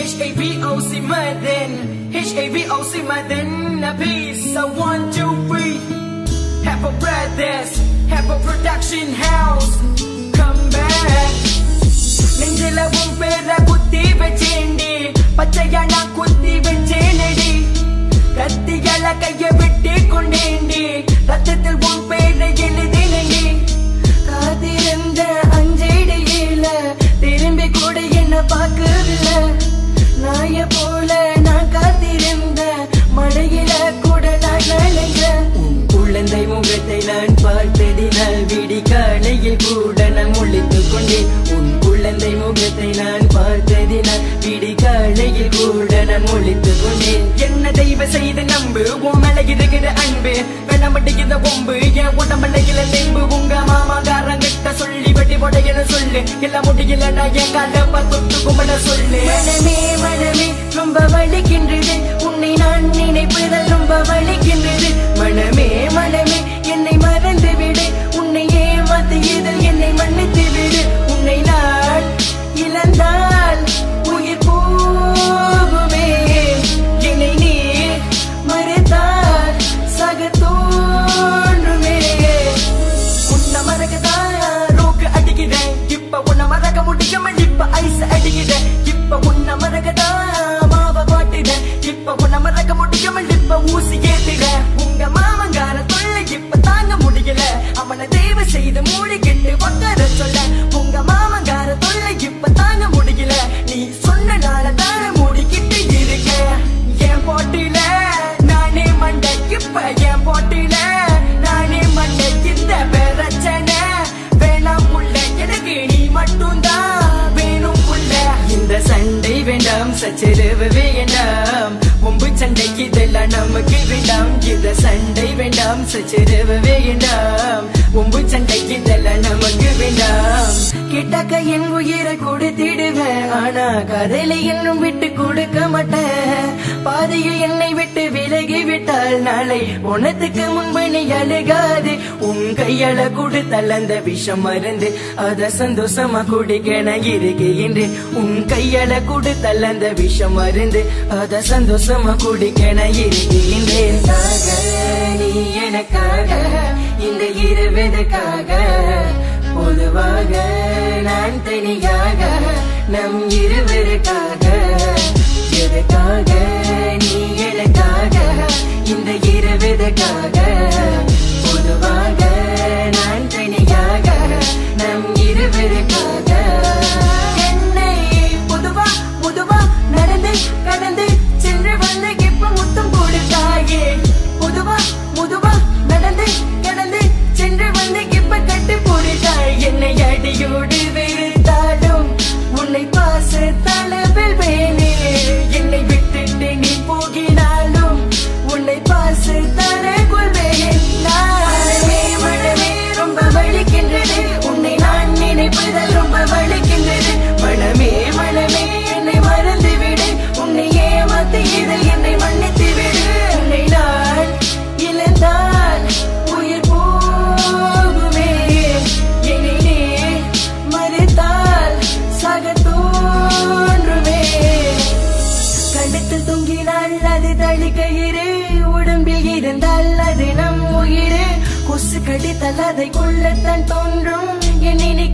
H-A-V-O-C Maden H-A-V-O-C Maden A piece of one, two, three Have a brothers Have a production house Come back நெஞ்சில உன் பேர குத்தி வச்சேண்டி பச்சையா நான் குத்தி வச்சேனடி கத்தியால கைய விட்டு கொண்டேண்டி ரத்தத்தில் உன் பேரை எழுதினடி காத்திருந்த அஞ்சடியில திரும்பி கூட என்ன பார்க்கவில்லை நாய போல நான் காத்திருந்த மழையில கூட நான் நனைஞ்சேன் உன் குழந்தை முகத்தை நான் பார்த்ததினால் விடி காலையில் கூட நான் முழித்துக் கொண்டேன் உன் குழந்தை முகத்தை நான் பார்த்ததினால் விடி காலையில் கூட நான் முழித்துக் கொண்டேன் என்ன தெய்வ செய்து நம்பு உன் மேல இருக்கிற அன்பு வெள்ளமட்டிக்கிற பொம்பு என் உடம்புல தெம்பு உங்க மாமாக்காரங்கிட்ட சொல்லி வெட்டி போடையில சொல்லு எல்லாம் முடியல நான் என் கால தொட்டு கும்பிட சொல்லு மனமே மனமே ரொம்ப வலிக்கின்றது உன்னை நான் நினைப்பதால் ரொம்ப வலிக்கின்றது மனமே மனமே என்னை மறந்து விடு உன்னை ஏமாத்தியதில் என்னை மன்னித்து விடு உன்னை நான் இழந்தால் உயிர் போகுமே என்னை நீ மறைத்தால் சக தோன்றுமே உன்னை மறக்கதான் ரோக்கு அடிக்கிறேன் இப்ப உன்னை மறக்க முடியாம இப்ப ஐஸ் அடிக்கிறேன் இப்ப உன்னை மறக்கதான் மாவ காட்டுறேன் இப்ப உன்னை மறக்க முடியாம இப்ப ஊசி ஏத்துறேன் உங்க மாமங்கார தொல்லை இப்ப தாங்க முடியல அவனை தேவை செய்து மூடிக்கிட்டு உட்கார சொல்ல உங்க மாமங்கார தொல்லை இப்ப தாங்க முடியல நீ சொன்னனால தானே மூடிக்கிட்டு இருக்க என் போட்டில நானே மண்டை இப்ப என் போட்டில நானே மண்டை இந்த பிரச்சனை வேணாம் புள்ள எனக்கு நீ மட்டும்தான் வேணும் புள்ள இந்த சண்டை வேண்டாம் சச்சரவு வேண்டாம் ஒம்பு சண்டைக்கு இதெல்லாம் நமக்கு வேண்டாம் இந்த சண்டை வேண்டாம் சச்சரவு வேண்டாம் ஒம்பு சண்டைக்கு இதெல்லாம் நமக்கு வேண்டாம் கிட்டக்க என் உயிரை கொடுத்திடுவேன் ஆனா கதையில இன்னும் விட்டு கொடுக்க மாட்டேன் பாதையில் என்னை விட்டு விலகி விட்டால் நாளை உனத்துக்கு முன்பு நீ அழுகாது உன் கையால கொடுத்தால் அந்த விஷம் மருந்து அத சந்தோஷமா குடிக்க நான் இருக்கின்றேன் உன் கையால கொடுத்தால் அந்த விஷம் மருந்து அத சந்தோஷமா குடிக்க நான் இருக்கின்றேன் தாக, நீ எனக்காக இந்த இருவதுக்காக பொதுவாக நான் தனியாக நம் இருவருக்காக எதுக்காக நீ எனக்காக இந்த இருவதுக்காக பொதுவாக நான் தனியாக நம் இருவருக்காக என்னை பொதுவா பொதுவா நடந்து கடந்து சென்று வந்து இப்ப முத்தம் கொடுத்தாயே பொதுவா முதுவா நடந்து கடந்து சென்று வந்து இப்ப கட்டு போடுதாய் என்னை அடியோடு வெறுத்தாலும் உன்னை பாச தளவில் வேணே என்னை விட்டுட்டு நீ போகினாலும் உன்னை பாச தர கொள்வேன் மனமே மனமே ரொம்ப வலிக்கின்றது உன்னை நான் நினைப்பதால் ரொம்ப வலிக்கின்றது மனமே மனமே என்னை மறந்து விடு உன்னை ஏமாத்தி இதில் என்னை மன்னித்து விடு உன்னை நான் இழந்தால் உயிர் போகுமே என்னை நீ மறைத்தால் சக தோன்றுமே கண்டத்தில் தொங்கினால் அது தளிக்கயிறு உடம்பில் இருந்தால் அது நம் உயிர் கொசு கடித்தால் அதை கொள்ளத்தான் தோன்றும் என்னை நீ